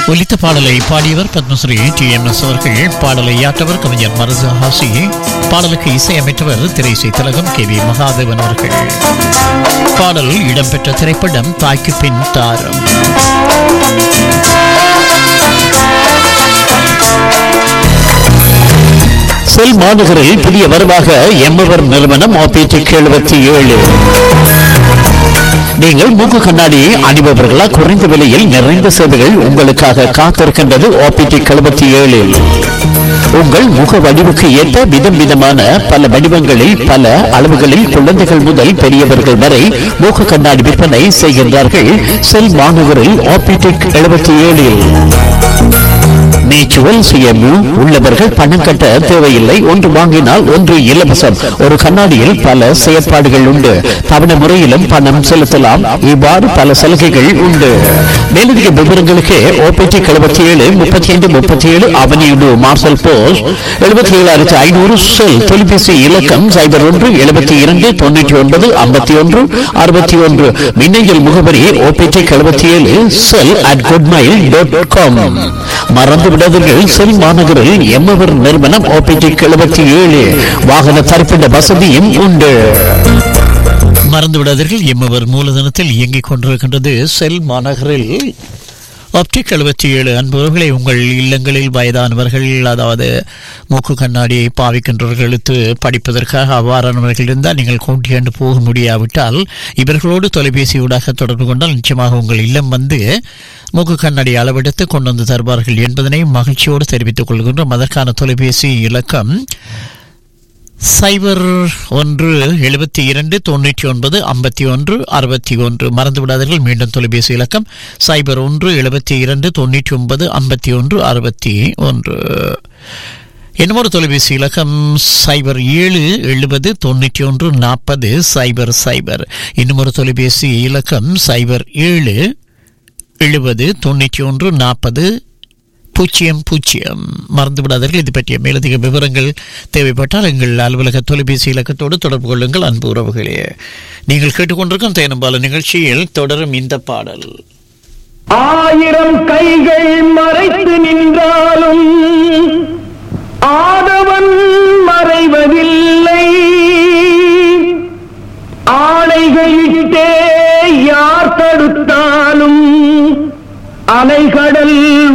ஒலித்த பாடலை பாடியவர் பத்மஸ்ரீ டி எம் எஸ் அவர்கள் பாடலை யாற்றவர் கவிஞர் மருது ஹாசி பாடலுக்கு இசையமைத்தவர் திரைசை திலகம் கே வி மகாதேவன் அவர்கள் பாடல் இடம்பெற்ற திரைப்படம் தாய்க்கு பின் தாரம் செல் மாநகரில் புதிய வரவாக எம்மவர் நிறுவனம் ஆபிடிக் எழுபத்தி ஏழு நீங்கள் மூக்கு கண்ணாடி அணிபவர்களா குறைந்த விலையில் நிறைந்த சேவைகள் உங்களுக்காக காத்திருக்கின்றது ஆபிடிக் எழுபத்தி ஏழில் உங்கள் முக வடிவுக்கு ஏற்ப விதம் விதமான பல வடிவங்களில் பல அளவுகளில் குழந்தைகள் முதல் பெரியவர்கள் வரை மூக்கு கண்ணாடி விற்பனை செய்கின்றார்கள் செல் மாநகரில் ஆபிடிக் எழுபத்தி ஏழில் நேச்சுரல் சுயமு உள்ளவர்கள் பணம் கட்ட தேவையில்லை ஒன்று வாங்கினால் ஒன்று இலவசம் ஒரு கண்ணாடியில் பல செயற்பாடுகள் உண்டு தவணை முறையிலும் பணம் செலுத்தலாம் இவ்வாறு பல சலுகைகள் உண்டு மேலதிக விவரங்களுக்கு ஓபிடி எழுபத்தி ஏழு முப்பத்தி ஐந்து முப்பத்தி ஏழு அவனியுடு மார்சல் போஸ்ட் எழுபத்தி ஏழாயிரத்தி ஐநூறு செல் தொலைபேசி இலக்கம் சைபர் ஒன்று எழுபத்தி இரண்டு தொண்ணூற்றி ஒன்பது ஐம்பத்தி ஒன்று அறுபத்தி ஒன்று மின்னஞ்சல் முகவரி ஓபிடி எழுபத்தி ஏழு cell at goodmile dot com மறந்து விடாதீர்கள் செல் மாநகரில் எம்மவர் நிறுவனம் ஓபிடி எழுபத்தி ஏழு வாகன தரிப்பிட வசதியும் உண்டு மறந்து விடாதீர்கள் எம்மவர் மூலதனத்தில் இயங்கிக் கொண்டிருக்கின்றது செல் மாநகரில் ஆப்டிக் எழுபத்தி ஏழு அன்பவர்களை உங்கள் இல்லங்களில் வயதானவர்கள் அதாவது மூக்கு கண்ணாடி பாவிக்கின்றவர்களுக்கு படிப்பதற்காக அவ்வாறானவர்கள் இருந்தால் நீங்கள் கூட்டியாண்டு போக முடியாவிட்டால் இவர்களோடு தொலைபேசியூடாக தொடர்பு கொண்டால் நிச்சயமாக உங்கள் இல்லம் வந்து மூக்கு கண்ணாடி அளவெடுத்து கொண்டு வந்து தருவார்கள் என்பதனை மகிழ்ச்சியோடு தெரிவித்துக் கொள்கின்றோம் அதற்கான தொலைபேசி இலக்கம் சைபர் ஒன்று எழுபத்தி இரண்டு தொண்ணூற்றி ஒன்பது ஐம்பத்தி ஒன்று அறுபத்தி ஒன்று மறந்து விடாதீர்கள் மீண்டும் தொலைபேசி இலக்கம் சைபர் ஒன்று எழுபத்தி இரண்டு தொண்ணூற்றி ஒன்பது ஐம்பத்தி ஒன்று அறுபத்தி ஒன்று இன்னொரு தொலைபேசி இலக்கம் சைபர் ஏழு எழுபது தொண்ணூற்றி ஒன்று நாற்பது சைபர் சைபர் இன்னொரு தொலைபேசி இலக்கம் சைபர் ஏழு எழுபது தொண்ணூற்றி ஒன்று நாற்பது பூஜ்ஜியம் பூஜ்ஜியம் மறந்து விடாதீர்கள் இது பற்றிய மேலதிக விவரங்கள் தேவைப்பட்டால் எங்கள் அலுவலக தொலைபேசி இலக்கத்தோடு தொடர்பு கொள்ளுங்கள் அன்பு உறவுகளே நீங்கள் கேட்டுக்கொண்டிருக்கும் தேனம்பால நிகழ்ச்சியில் தொடரும் இந்த பாடல் ஆயிரம் கைகள் மறைத்து நின்றாலும் ஆதவன் மறைவதில்லை ஆணைகளிட்டே யார் தடுத்தாலும் அலைகடல்